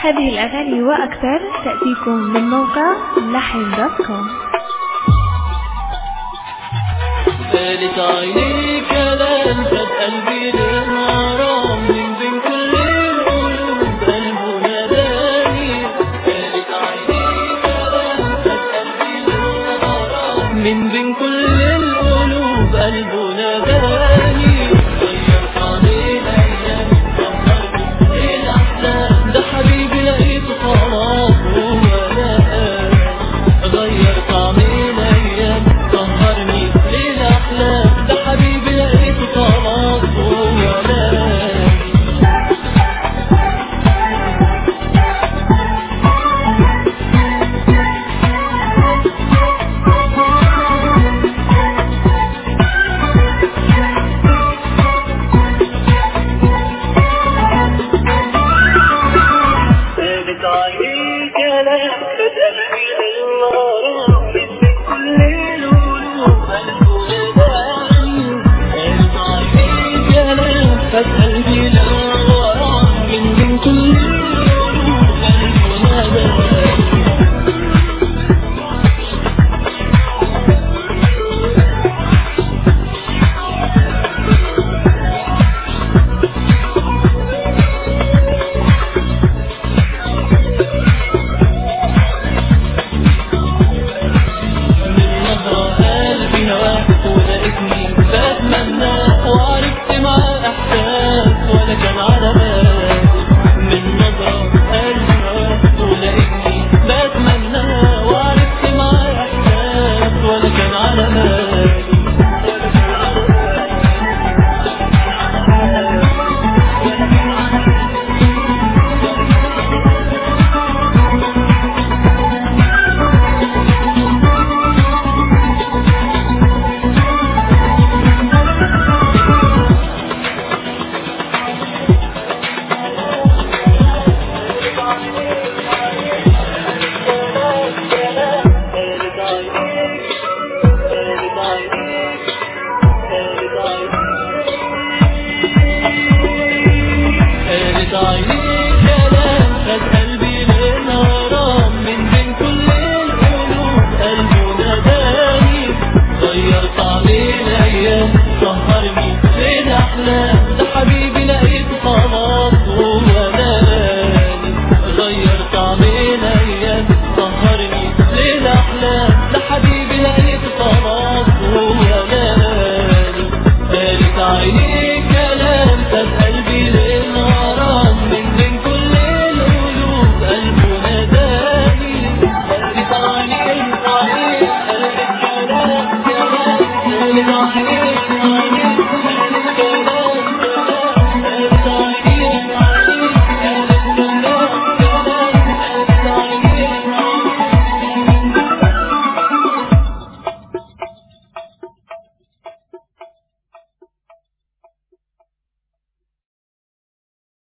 هذه الأغاني وأكثر تأتيكم من موقع لحن دوت كوم قالت عيني كلام فات قلبي للغرام من بين كل القلوب قلبه ناداني قالت عيني كلام فات قلبي للغرام من بين كل القلوب قلبه ناداني غيرت عليه الايام فكرت الاحلام ده حبيبي لقيته خلاص هو لا غير طعم الايام سهرني للاحلام ده حبيبي لقيته خلاص هو لا ثابت عيني كلام قلبي للغرام من كل القلوب قلبه نداني ثابت عيني كلام فات قلبي للغرام من بين كل القلوب قلبه نداني من نظرة قلبي هواه ولقيتني بتمنى وعرفت معاه احساس ولا كان على بالي من نظرة قلبي هواه ولقيتني بتمنى وعرفت معاه احساس ولا كان على بالي قالت عينيك قالت عينيك قالت عينيك قالت عينيك كلام خد قلبي للغرام من بين كل القلوب قلبه ناداني غير طعم الايام سهرني للاحلام